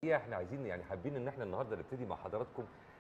الحقيقه احنا عايزين يعني حابين ان احنا النهارده نبتدي مع حضراتكم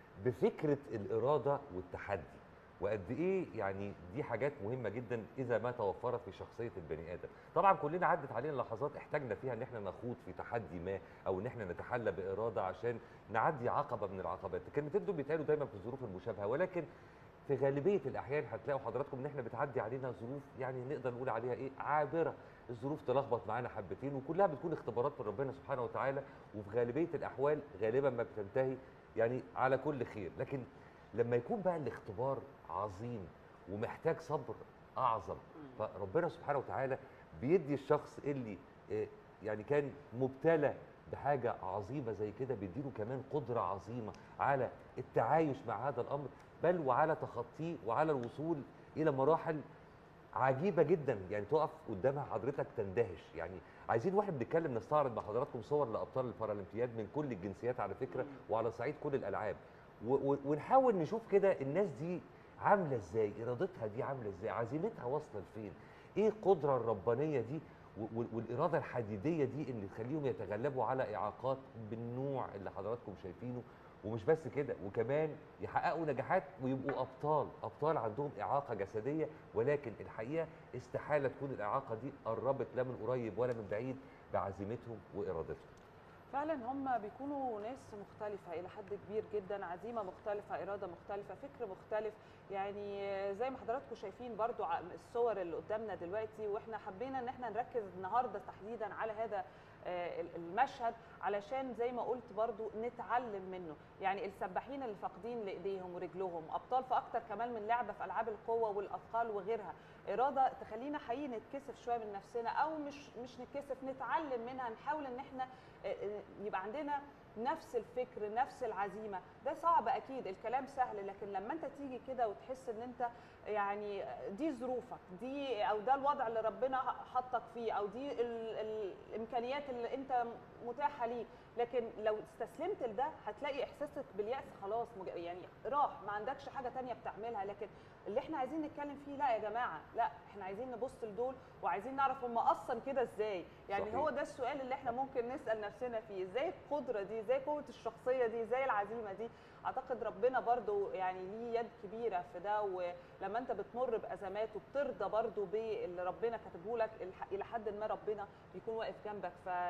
بفكره الاراده والتحدي وقد ايه يعني دي حاجات مهمه جدا اذا ما توفرت في شخصيه البني ادم طبعا كلنا عدت علينا لحظات احتاجنا فيها ان احنا نخوض في تحدي ما او ان احنا نتحلى باراده عشان نعدي عقبه من العقبات الكلمتين دول بيتقالوا دايما في الظروف المشابهه ولكن في غالبيه الاحيان هتلاقوا حضراتكم ان احنا بتعدي علينا ظروف يعني نقدر نقول عليها ايه عابره الظروف تلخبط معانا حبتين وكلها بتكون اختبارات من ربنا سبحانه وتعالى وفي غالبيه الاحوال غالبا ما بتنتهي يعني على كل خير لكن لما يكون بقى الاختبار عظيم ومحتاج صبر اعظم فربنا سبحانه وتعالى بيدي الشخص اللي آه، يعني كان مبتلى بحاجه عظيمه زي كده بيديله كمان قدره عظيمه على التعايش مع هذا الامر بل وعلى تخطيه وعلى الوصول الى مراحل عجيبه جدا يعني تقف قدامها حضرتك تندهش يعني عايزين واحنا بنتكلم نستعرض مع حضراتكم صور لابطال البارالمبياد من كل الجنسيات على فكره وعلى صعيد كل الالعاب و- و- ونحاول نشوف كده الناس دي عامله ازاي ارادتها دي عامله ازاي عزيمتها واصله لفين ايه القدره الربانيه دي و- و- والاراده الحديديه دي اللي تخليهم يتغلبوا على اعاقات بالنوع اللي حضراتكم شايفينه ومش بس كده وكمان يحققوا نجاحات ويبقوا ابطال ابطال عندهم اعاقه جسديه ولكن الحقيقه استحاله تكون الاعاقه دي قربت لا من قريب ولا من بعيد بعزيمتهم وارادتهم فعلا هم بيكونوا ناس مختلفة إلى حد كبير جدا عزيمة مختلفة إرادة مختلفة فكر مختلف يعني زي ما حضراتكم شايفين برضو ع- الصور اللي قدامنا دلوقتي وإحنا حبينا إن إحنا نركز النهاردة تحديدا على هذا آه، ال- المشهد علشان زي ما قلت برضو نتعلم منه يعني السباحين اللي فاقدين لإيديهم ورجلهم أبطال في أكتر كمان من لعبة في ألعاب القوة والأثقال وغيرها إرادة تخلينا حقيقي نتكسف شوية من نفسنا أو مش مش نتكسف نتعلم منها نحاول إن إحنا آه، آه، يبقى عندنا نفس الفكر نفس العزيمه ده صعب اكيد الكلام سهل لكن لما انت تيجي كده وتحس ان انت يعني دي ظروفك دي او ده الوضع اللي ربنا حطك فيه او دي ال ال الامكانيات اللي انت متاحه ليك لكن لو استسلمت لده هتلاقي احساسك بالياس خلاص مج- يعني راح ما عندكش حاجه تانية بتعملها لكن اللي احنا عايزين نتكلم فيه لا يا جماعه لا احنا عايزين نبص لدول وعايزين نعرف هم اصلا كده ازاي يعني صحيح. هو ده السؤال اللي احنا ممكن نسال نفسنا فيه ازاي القدره دي ازاي قوه الشخصيه دي ازاي العزيمه دي اعتقد ربنا برضو يعني ليه يد كبيره في ده ولما انت بتمر بازمات وبترضى برضو باللي ربنا كاتبه لك الح- الى حد ما ربنا بيكون واقف جنبك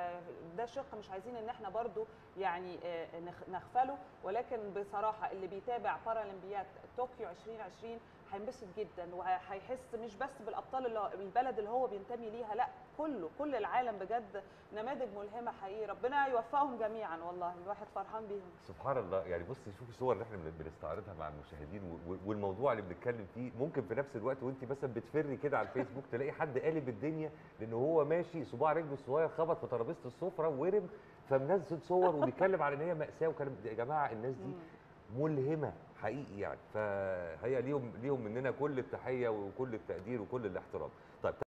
فده شق مش عايزين ان احنا برضو يعني آه، نخ- نغفله ولكن بصراحه اللي بيتابع بارالمبياد طوكيو 2020 هينبسط جدا وهيحس مش بس بالابطال اللي هو- البلد اللي هو بينتمي ليها لا كله كل العالم بجد نماذج ملهمه حقيقي ربنا يوفقهم جميعا والله الواحد فرحان بيهم سبحان الله يعني بصي شوفي الصور اللي احنا بن- بنستعرضها مع المشاهدين و- و- والموضوع اللي بنتكلم فيه ممكن في نفس الوقت وانت مثلا بتفري كده على الفيسبوك تلاقي حد قالب الدنيا لان هو ماشي صباع رجله الصغير خبط في ترابيزه السفره ورم فمنزل صور وبيتكلم على ان هي ماساه وكلام يا جماعه الناس دي ملهمه حقيقي يعني فهي ليهم ليهم مننا كل التحيه وكل التقدير وكل الاحترام طيب